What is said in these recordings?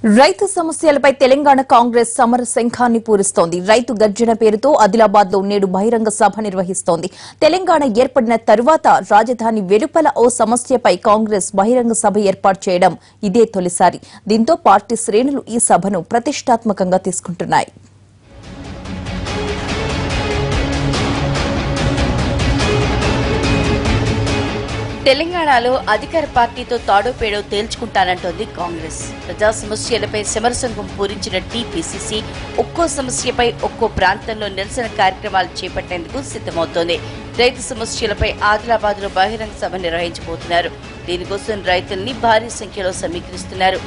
రైతు సమస్యలపై తెలంగాణ కాంగ్రెస్ సమర శంఖాన్ని పూరిస్తోంది రైతు గర్జన పేరుతో ఆదిలాబాద్ లో నేడు బహిరంగ సభ నిర్వహిస్తోంది తెలంగాణ ఏర్పడిన తరువాత రాజధాని వెలుపల ఓ సమస్యపై కాంగ్రెస్ బహిరంగ సభ ఏర్పాటు చేయడం ఇదే తొలిసారి దీంతో పార్టీ శ్రేణులు ఈ సభను ప్రతిష్టాత్మకంగా తీసుకుంటున్నాయి తెలంగాణలో అధికార పార్టీతో తాడోపేడో తేల్చుకుంటానంటోంది కాంగ్రెస్ ప్రజా సమస్యలపై సమరసంగం పూరించిన టీపీసీసీ ఒక్కో సమస్యపై ఒక్కో ప్రాంతంలో నిరసన కార్యక్రమాలు చేపట్టేందుకు సిద్దమవుతోంది రైతు సమస్యలపై ఆదిలాబాద్ లో బహిరంగ సభ నిర్వహించబోతున్నారు దీనికోసం రైతుల్ని భారీ సంఖ్యలో సమీకరిస్తున్నారు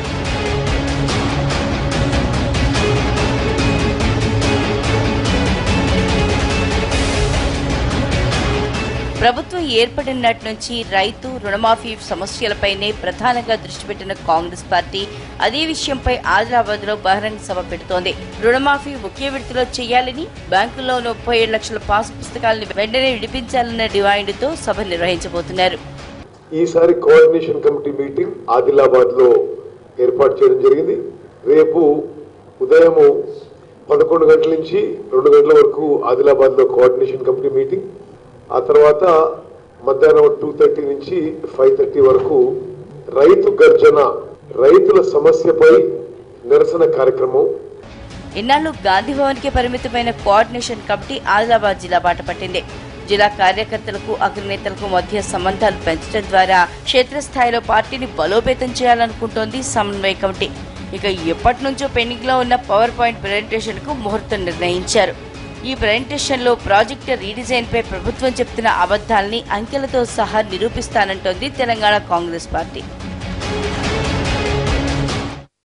ప్రభుత్వం ఏర్పడినటి నుంచి రైతు రుణమాఫీ సమస్యలపైనే ప్రధానంగా దృష్టి పెట్టిన కాంగ్రెస్ పార్టీ అదే విషయంపై ఆదిలాబాద్ లో బహిరంగ సభ పెడుతోంది రుణమాఫీ ఒకే విడతలో చేయాలని బ్యాంకుల్లో ముప్పై ఏడు లక్షల పాస్ పుస్తకాలను వెంటనే విడిపించాలన్న డిమాండ్తో సభ నిర్వహించబోతున్నారు ఈసారి కోఆర్డినేషన్ కమిటీ మీటింగ్ ఆదిలాబాద్ లో ఏర్పాటు చేయడం జరిగింది రేపు ఉదయం పదకొండు గంటల నుంచి రెండు గంటల వరకు ఆదిలాబాద్ లో కోఆర్డినేషన్ కమిటీ మీటింగ్ ఆ తర్వాత మధ్యాహ్నం టూ థర్టీ నుంచి ఫైవ్ థర్టీ వరకు రైతు గర్జన రైతుల సమస్యపై నిరసన కార్యక్రమం ఇన్నాళ్లు గాంధీ భవన్ కి పరిమితమైన కోఆర్డినేషన్ కమిటీ ఆదిలాబాద్ జిల్లా బాట పట్టింది జిల్లా కార్యకర్తలకు అగ్రనేతలకు మధ్య సంబంధాలు పెంచడం ద్వారా క్షేత్రస్థాయిలో పార్టీని బలోపేతం చేయాలనుకుంటోంది సమన్వయ కమిటీ ఇక ఎప్పటి నుంచో పెండింగ్ లో ఉన్న పవర్ పాయింట్ ప్రెజెంటేషన్ కు ముహూర్తం నిర్ణయించారు ఈ ప్రెజెంటేషన్ లో ప్రాజెక్టు రీడిజైన్ పై ప్రభుత్వం చెప్తున్న అబద్ధాల్ని అంకెలతో సహా నిరూపిస్తానంటోంది తెలంగాణ కాంగ్రెస్ పార్టీ